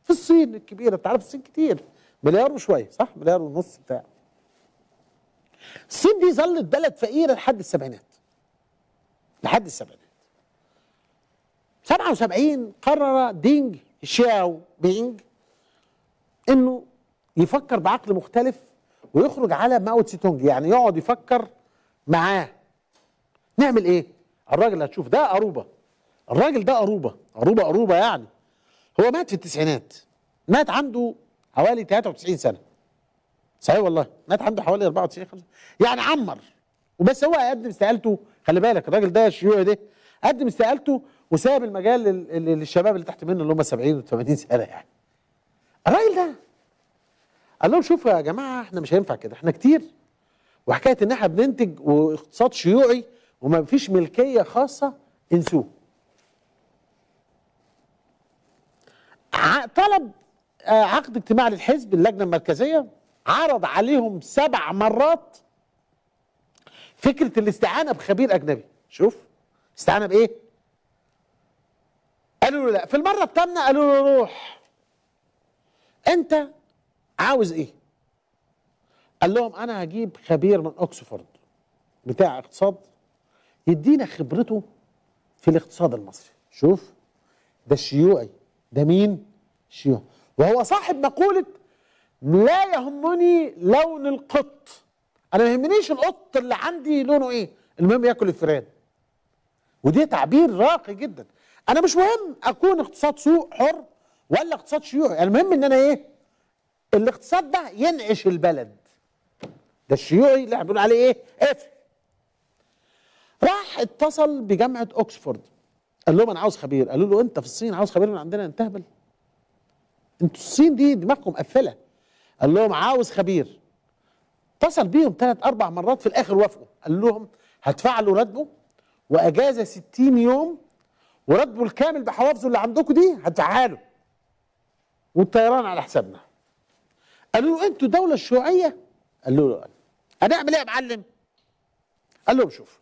في الصين الكبيره انت عارف الصين كتير مليار وشويه صح مليار ونص بتاع الصين دي ظلت بلد فقيره لحد السبعينات لحد السبعينات 77 قرر دينج شاو بينج انه يفكر بعقل مختلف ويخرج على ماو تسي تونج يعني يقعد يفكر معاه نعمل ايه الراجل هتشوف ده قروبه الراجل ده قروبه قروبه قروبه يعني هو مات في التسعينات مات عنده حوالي 93 سنه صحيح والله مات عنده حوالي 94 خمسة. يعني عمر وبس هو قدم استقالته خلي بالك الراجل ده الشيوعي ده قدم استقالته وساب المجال لل- لل- للشباب اللي تحت منه اللي هم 70 و80 سنه يعني الراجل ده قال لهم شوفوا يا جماعه احنا مش هينفع كده احنا كتير وحكايه ان احنا بننتج واقتصاد شيوعي وما فيش ملكيه خاصه انسوه ع- طلب آه، عقد اجتماع للحزب اللجنه المركزيه عرض عليهم سبع مرات فكره الاستعانه بخبير اجنبي شوف استعانه بايه قالوا له لا في المره الثامنه قالوا له روح انت عاوز ايه قال لهم انا هجيب خبير من اوكسفورد بتاع اقتصاد يدينا خبرته في الاقتصاد المصري شوف ده الشيوعي ده مين شيوعي وهو صاحب مقولة لا يهمني لون القط انا ما يهمنيش القط اللي عندي لونه ايه المهم ياكل الفئران ودي تعبير راقي جدا انا مش مهم اكون اقتصاد سوق حر ولا اقتصاد شيوعي المهم ان انا ايه الاقتصاد ده ينعش البلد ده الشيوعي اللي احنا بنقول عليه ايه اف راح اتصل بجامعه اوكسفورد قال لهم انا عاوز خبير قالوا له انت في الصين عاوز خبير من عندنا انت هبل انتوا الصين دي دماغكم مقفله قال لهم عاوز خبير اتصل بيهم ثلاث اربع مرات في الاخر وافقوا قال لهم هدفع له راتبه واجازه 60 يوم وراتبه الكامل بحوافظه اللي عندكم دي هدفعها له والطيران على حسابنا قالوا له انتوا دوله شيوعيه قال له لا هنعمل ايه يا معلم قال لهم شوف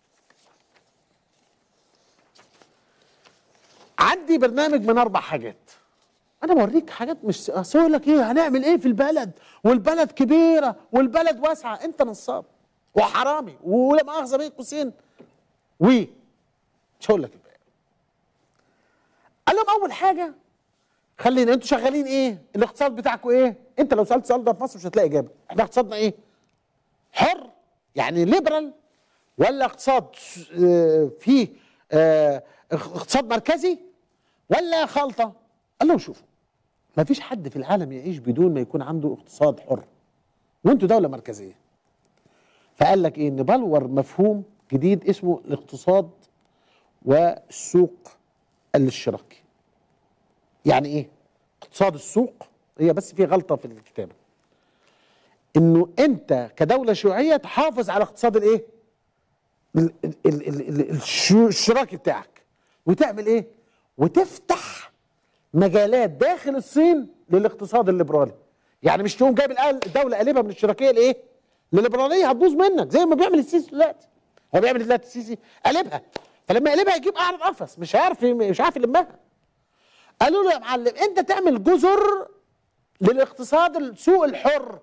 عندي برنامج من اربع حاجات انا بوريك حاجات مش اصل أقول لك ايه هنعمل ايه في البلد والبلد كبيره والبلد واسعه انت نصاب وحرامي ولا مؤاخذه بين قوسين و مش هقول لك الباقي قال لهم اول حاجه خلينا انتوا شغالين ايه الاقتصاد بتاعكم ايه انت لو سالت السؤال ده في مصر مش هتلاقي اجابه احنا اقتصادنا ايه حر يعني ليبرال ولا اقتصاد آه، فيه آه، اقتصاد مركزي ولا خلطه قال لهم شوفوا ما فيش حد في العالم يعيش بدون ما يكون عنده اقتصاد حر وانتوا دوله مركزيه فقال لك ايه ان بلور مفهوم جديد اسمه الاقتصاد والسوق الاشتراكي يعني ايه اقتصاد السوق هي بس في غلطه في الكتابه انه انت كدوله شيوعيه تحافظ على اقتصاد الايه ال- ال- ال- ال- ال- الشو- الاشتراكي بتاعك وتعمل ايه وتفتح مجالات داخل الصين للاقتصاد الليبرالي يعني مش تقوم جايب الآل- الدوله قلبها من الاشتراكيه لايه لليبراليه هتبوظ منك زي ما بيعمل السيسي دلوقتي هو بيعمل دلوقتي السيسي قلبها فلما يقلبها يجيب اعلى قفص مش عارف مش عارف يلمها قالوا له يا معلم انت تعمل جزر للاقتصاد السوق الحر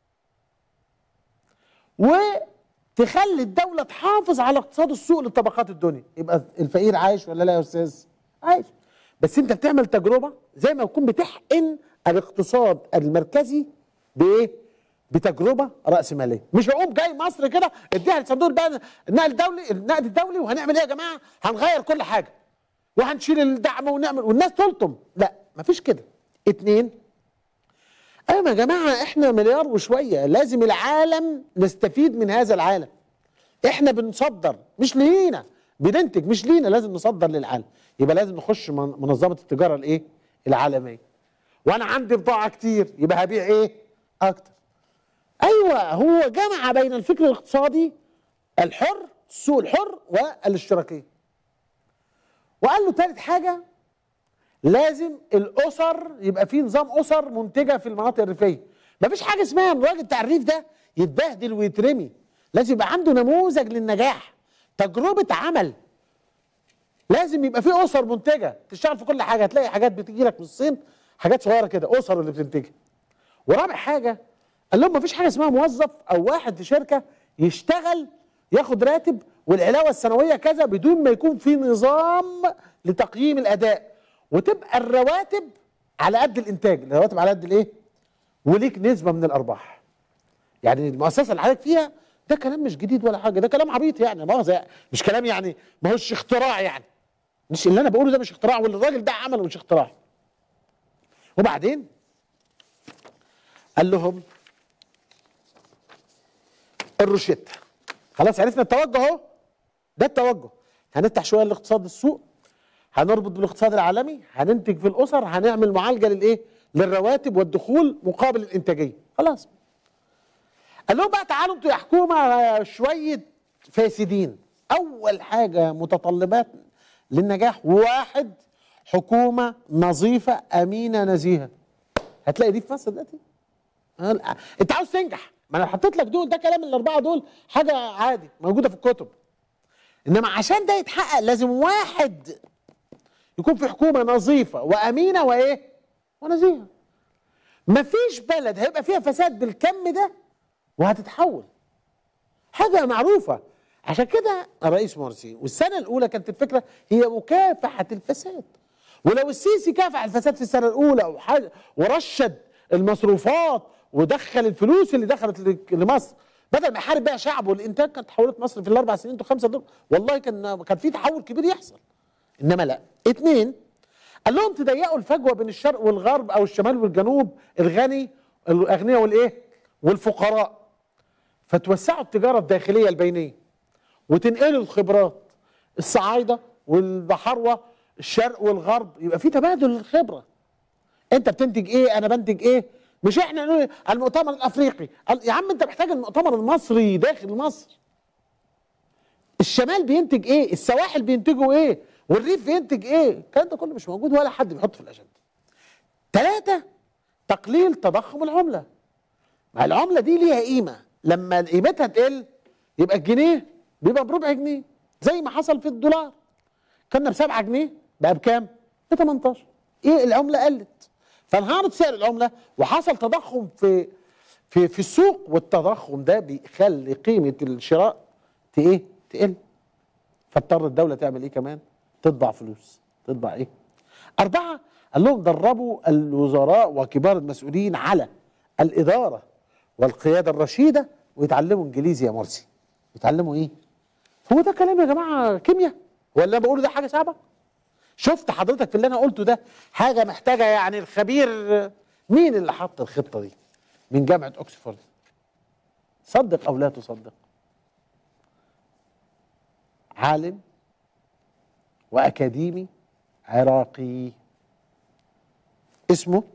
وتخلي الدولة تحافظ على اقتصاد السوق لطبقات الدنيا يبقى الفقير عايش ولا لا يا استاذ عايش بس انت بتعمل تجربة زي ما تكون بتحقن الاقتصاد المركزي بايه بتجربة رأسمالية مش هقوم جاي مصر كده اديها لصندوق بقى النقل الدولي النقد الدولي وهنعمل ايه يا جماعة هنغير كل حاجة وهنشيل الدعم ونعمل والناس تلطم لا مفيش كده اتنين ايوه يا جماعه احنا مليار وشويه لازم العالم نستفيد من هذا العالم احنا بنصدر مش لينا بننتج مش لينا لازم نصدر للعالم يبقى لازم نخش من- منظمه التجاره الايه العالميه وانا عندي بضاعه كتير يبقى هبيع ايه اكتر ايوه هو جمع بين الفكر الاقتصادي الحر السوق الحر والاشتراكيه وقال له ثالث حاجه لازم الاسر يبقى في نظام اسر منتجه في المناطق الريفيه مفيش حاجه اسمها ان الراجل بتاع الريف ده يتبهدل ويترمي لازم يبقى عنده نموذج للنجاح تجربه عمل لازم يبقى في اسر منتجه تشتغل في كل حاجه هتلاقي حاجات بتجي لك من الصين حاجات صغيره كده اسر اللي بتنتجها ورابع حاجه قال لهم مفيش حاجه اسمها موظف او واحد في شركه يشتغل ياخد راتب والعلاوه السنويه كذا بدون ما يكون في نظام لتقييم الاداء وتبقى الرواتب على قد الانتاج الرواتب على قد الايه وليك نسبه من الارباح يعني المؤسسه اللي حضرتك فيها ده كلام مش جديد ولا حاجه ده كلام عبيط يعني مؤاخذه يعني مش كلام يعني ما هوش اختراع يعني مش اللي انا بقوله ده مش اختراع واللي الراجل ده عمله مش اختراع وبعدين قال لهم الروشته خلاص عرفنا التوجه اهو ده التوجه هنفتح شويه الاقتصاد السوق هنربط بالاقتصاد العالمي هننتج في الاسر هنعمل معالجه للايه للرواتب والدخول مقابل الانتاجيه خلاص قال لهم بقى تعالوا انتوا يا حكومه شويه فاسدين اول حاجه متطلبات للنجاح واحد حكومه نظيفه امينه نزيهه هتلاقي دي في مصر دلوقتي ها، انت عاوز تنجح ما انا حطيت لك دول ده كلام الاربعه دول حاجه عادي موجوده في الكتب انما عشان ده يتحقق لازم واحد يكون في حكومه نظيفه وامينه وايه ونزيهه مفيش بلد هيبقى فيها فساد بالكم ده وهتتحول حاجه معروفه عشان كده الرئيس مرسي والسنه الاولى كانت الفكره هي مكافحه الفساد ولو السيسي كافح الفساد في السنه الاولى وحاجة ورشد المصروفات ودخل الفلوس اللي دخلت ل- لمصر بدل ما يحارب بيها شعبه والانتاج كانت تحولت مصر في الاربع سنين دول خمسه دول والله كان كان في تحول كبير يحصل انما لا اتنين قال لهم تضيقوا الفجوه بين الشرق والغرب او الشمال والجنوب الغني الاغنياء والايه والفقراء فتوسعوا التجاره الداخليه البينيه وتنقلوا الخبرات الصعايده والبحروه الشرق والغرب يبقى في تبادل للخبره انت بتنتج ايه انا بنتج ايه مش احنا نقول المؤتمر الافريقي قال يا عم انت محتاج المؤتمر المصري داخل مصر الشمال بينتج ايه السواحل بينتجوا ايه والريف بينتج ايه الكلام ده كله مش موجود ولا حد بيحط في الاجنده ثلاثة تقليل تضخم العملة ما العملة دي ليها قيمة لما قيمتها تقل يبقى الجنيه بيبقى بربع جنيه زي ما حصل في الدولار كنا ب 7 جنيه بقى بكام؟ ب 18 ايه العملة قلت فانهارت سعر العملة وحصل تضخم في في في السوق والتضخم ده بيخلي قيمة الشراء ت- ايه؟ تقل فاضطر الدولة تعمل ايه كمان؟ تطبع فلوس تطبع ايه؟ أربعة قال لهم دربوا الوزراء وكبار المسؤولين على الإدارة والقيادة الرشيدة ويتعلموا إنجليزي يا مرسي يتعلموا إيه؟ هو ده كلام يا جماعة كيمياء ولا أنا بقوله ده حاجة صعبة؟ شفت حضرتك في اللي أنا قلته ده حاجة محتاجة يعني الخبير مين اللي حط الخطة دي؟ من جامعة أكسفورد صدق أو لا تصدق عالم وأكاديمي عراقي اسمه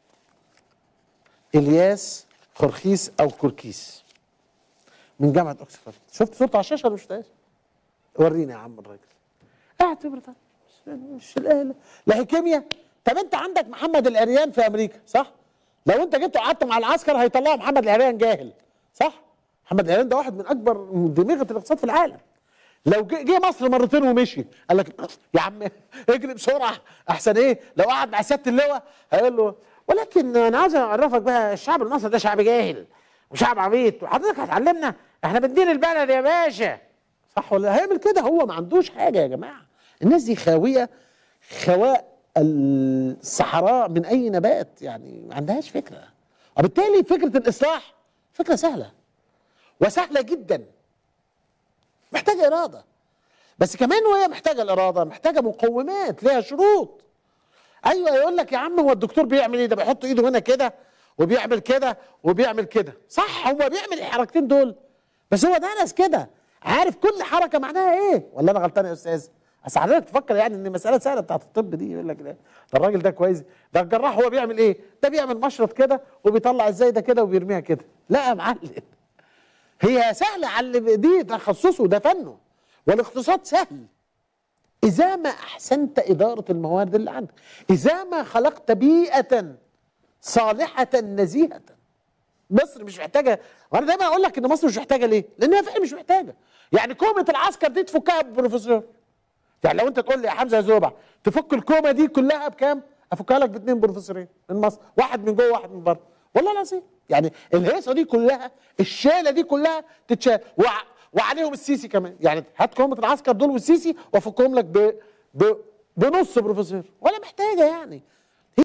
الياس خرخيس او كركيس من جامعه اوكسفورد شفت صورته على الشاشه ولا مش شفتهاش؟ وريني يا عم الراجل قاعد تبرد مش الاله لا هي كيمياء طب انت عندك محمد العريان في امريكا صح؟ لو انت جيت وقعدت مع العسكر هيطلعوا محمد العريان جاهل صح؟ محمد العريان ده واحد من اكبر دماغه الاقتصاد في العالم لو جه جه مصر مرتين ومشي قال لك يا عم اجري بسرعه احسن ايه لو قعد مع سياده اللواء هيقول له ولكن انا عايز اعرفك بقى الشعب المصري ده شعب جاهل وشعب عبيط وحضرتك هتعلمنا احنا بندير البلد يا باشا صح ولا هيعمل كده هو ما عندوش حاجه يا جماعه الناس دي خاويه خواء الصحراء من اي نبات يعني ما عندهاش فكره وبالتالي فكره الاصلاح فكره سهله وسهله جدا محتاجه اراده بس كمان وهي محتاجه الاراده محتاجه مقومات ليها شروط ايوه يقول لك يا عم هو الدكتور بيعمل ايه ده بيحط ايده هنا كده وبيعمل كده وبيعمل كده صح هو بيعمل الحركتين دول بس هو درس كده عارف كل حركه معناها ايه ولا انا غلطان يا استاذ اصل حضرتك تفكر يعني ان مساله سهله بتاعت الطب دي يقول لك ده ده الراجل ده كويس ده الجراح هو بيعمل ايه ده بيعمل مشرط كده وبيطلع ازاي ده كده وبيرميها كده لا يا معلم هي سهله على اللي دي تخصصه ده فنه والاقتصاد سهل إذا ما أحسنت إدارة الموارد اللي عندك إذا ما خلقت بيئة صالحة نزيهة مصر مش محتاجة وأنا دايما أقول لك إن مصر مش محتاجة ليه؟ لأنها فعلا مش محتاجة يعني كومة العسكر دي تفكها ببروفيسور يعني لو أنت تقول لي يا حمزة يا زوبع تفك الكومة دي كلها بكام؟ افكها لك باثنين بروفيسورين من مصر واحد من جوه واحد من بره والله العظيم يعني الهيصه دي كلها الشاله دي كلها تتشال وع وعليهم السيسي كمان يعني هات قومه العسكر دول والسيسي وافكهم لك ب... ب... بنص بروفيسور ولا محتاجه يعني